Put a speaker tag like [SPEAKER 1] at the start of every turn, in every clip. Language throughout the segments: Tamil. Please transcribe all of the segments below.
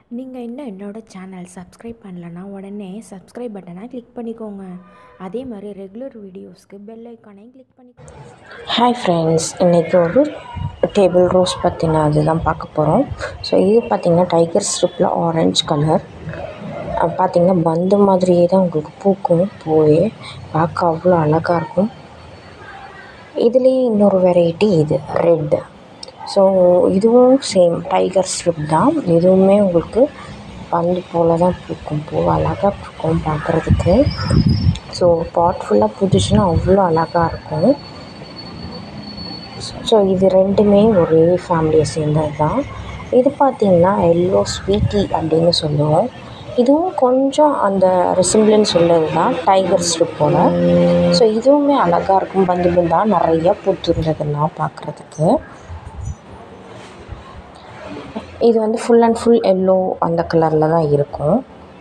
[SPEAKER 1] நீங்கள் இன்னும் என்னோட சேனல் சப்ஸ்கிரைப் பண்ணலன்னா உடனே சப்ஸ்கிரைப் பட்டனை கிளிக் பண்ணிக்கோங்க அதே மாதிரி ரெகுலர் வீடியோஸ்க்கு பெல் ஐக்கானையும் கிளிக் பண்ணிக்கோங்க
[SPEAKER 2] ஹாய் ஃப்ரெண்ட்ஸ் இன்றைக்கி ஒரு டேபிள் ரோஸ் பற்றின அதுதான் பார்க்க போகிறோம் ஸோ இது பார்த்திங்கன்னா டைகர் ஸ்ட்ரிப்பில் ஆரஞ்சு கலர் பார்த்திங்கன்னா பந்து மாதிரியே தான் உங்களுக்கு பூக்கும் பூவே பார்க்க அவ்வளோ அழகாக இருக்கும் இதுலேயே இன்னொரு வெரைட்டி இது ரெட்டு ஸோ இதுவும் சேம் டைகர் ஸ்ட்ரிப் தான் இதுவுமே உங்களுக்கு பந்து போல் தான் பூக்கும் பூ அழகாக பூக்கும் பார்க்குறதுக்கு ஸோ பாட் ஃபுல்லாக பூத்துச்சுன்னா அவ்வளோ அழகாக இருக்கும் ஸோ இது ரெண்டுமே ஒரே ஃபேமிலியை சேர்ந்தது தான் இது பார்த்திங்கன்னா எல்லோ ஸ்வீட்டி அப்படின்னு சொல்லுவோம் இதுவும் கொஞ்சம் அந்த ரெசிம்பிளன்ஸ் உள்ளது தான் டைகர் ஸ்ட்ரிப்போட ஸோ இதுவுமே அழகாக இருக்கும் பந்து பந்தாக நிறையா பூத்துருந்ததெல்லாம் பார்க்குறதுக்கு இது வந்து ஃபுல் அண்ட் ஃபுல் எல்லோ அந்த கலரில் தான் இருக்கும்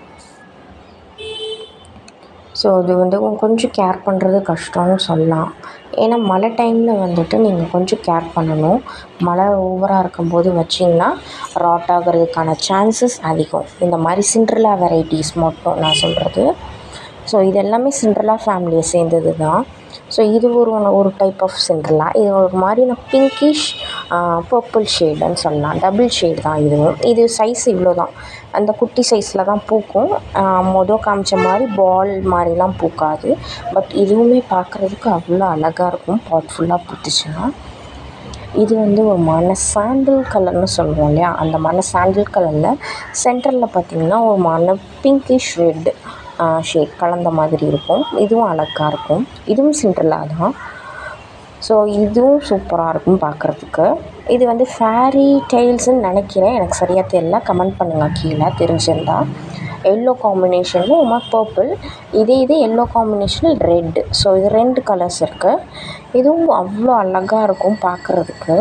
[SPEAKER 2] ஸோ இது வந்து கொஞ்சம் கேர் பண்ணுறது கஷ்டம்னு சொல்லலாம் ஏன்னா மழை டைமில் வந்துட்டு நீங்கள் கொஞ்சம் கேர் பண்ணணும் மழை ஓவராக இருக்கும்போது வச்சிங்கன்னா ராட் ஆகிறதுக்கான சான்சஸ் அதிகம் இந்த மாதிரி சிண்ட்ரலா வெரைட்டிஸ் மட்டும் நான் சொல்கிறது ஸோ இது எல்லாமே சிண்ட்ரலா ஃபேமிலியை சேர்ந்தது தான் ஸோ இது ஒரு ஒரு டைப் ஆஃப் சிண்ட்ரலா இது ஒரு மாதிரி நான் பிங்கிஷ் பர்பிள் ஷேடுன்னு சொல்லலாம் டபுள் ஷேட் தான் இதுவும் இது சைஸ் இவ்வளோ தான் அந்த குட்டி சைஸில் தான் பூக்கும் மொதல் காமிச்ச மாதிரி பால் மாதிரிலாம் பூக்காது பட் இதுவுமே பார்க்குறதுக்கு அவ்வளோ அழகாக இருக்கும் பாட் ஃபுல்லாக பூத்துச்சுன்னா இது வந்து ஒரு மன சாண்டில் கலர்னு சொல்லுவோம் இல்லையா அந்த மன சாண்டில் கலரில் சென்டரில் பார்த்திங்கன்னா ஒரு மன பிங்கிஷ் ரெட் ஷேட் கலந்த மாதிரி இருக்கும் இதுவும் அழகாக இருக்கும் இதுவும் சிண்ட்ரலா தான் ஸோ இதுவும் சூப்பராக இருக்கும் பார்க்குறதுக்கு இது வந்து ஃபேரி டெய்ல்ஸ்ன்னு நினைக்கிறேன் எனக்கு சரியாக தெரியல கமெண்ட் பண்ணுங்கள் கீழே தெரிஞ்சிருந்தா எல்லோ காம்பினேஷனில் உமா பர்பிள் இதே இது எல்லோ காம்பினேஷனில் ரெட்டு ஸோ இது ரெண்டு கலர்ஸ் இருக்குது இதுவும் அவ்வளோ அழகாக இருக்கும் பார்க்குறதுக்கு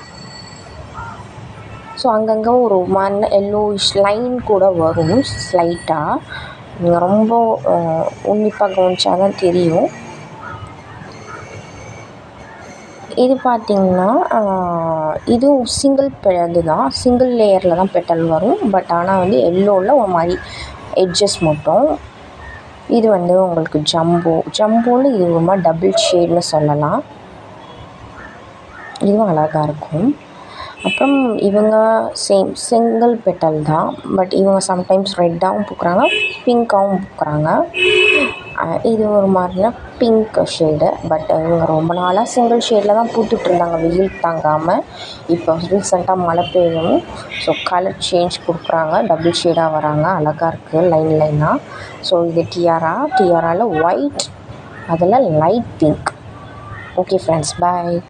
[SPEAKER 2] ஸோ அங்கங்கே ஒரு மண் எல்லோயிஷ் லைன் கூட வரும் ஸ்லைட்டாக நீங்கள் ரொம்ப உன்னிப்பாக கவனிச்சா தான் தெரியும் இது பார்த்திங்கன்னா இதுவும் சிங்கிள் இது தான் சிங்கிள் லேயரில் தான் பெட்டல் வரும் பட் ஆனால் வந்து எல்லோவில் ஒரு மாதிரி எட்ஜஸ் மட்டும் இது வந்து உங்களுக்கு ஜம்போ ஜம்போவில் இது ஒரு மாதிரி டபுள் ஷேட்னு சொல்லலாம் இதுவும் அழகாக இருக்கும் அப்புறம் இவங்க சேம் சிங்கிள் பெட்டல் தான் பட் இவங்க சம்டைம்ஸ் ரெட்டாகவும் பூக்குறாங்க பிங்க்காகவும் பூக்குறாங்க இது ஒரு மாதிரினா பிங்க் ஷேடு பட் இவங்க ரொம்ப நாளாக சிங்கிள் ஷேடில் தான் பூத்துட்டு இருந்தாங்க வெயில் தாங்காமல் இப்போ ரீசெண்டாக மழை பெய்யும் ஸோ கலர் சேஞ்ச் கொடுக்குறாங்க டபுள் ஷேடாக வராங்க அழகாக இருக்குது லைன் லைனாக ஸோ இது டிஆரா டிஆராவில் ஒயிட் அதில் லைட் பிங்க் ஓகே ஃப்ரெண்ட்ஸ் பாய்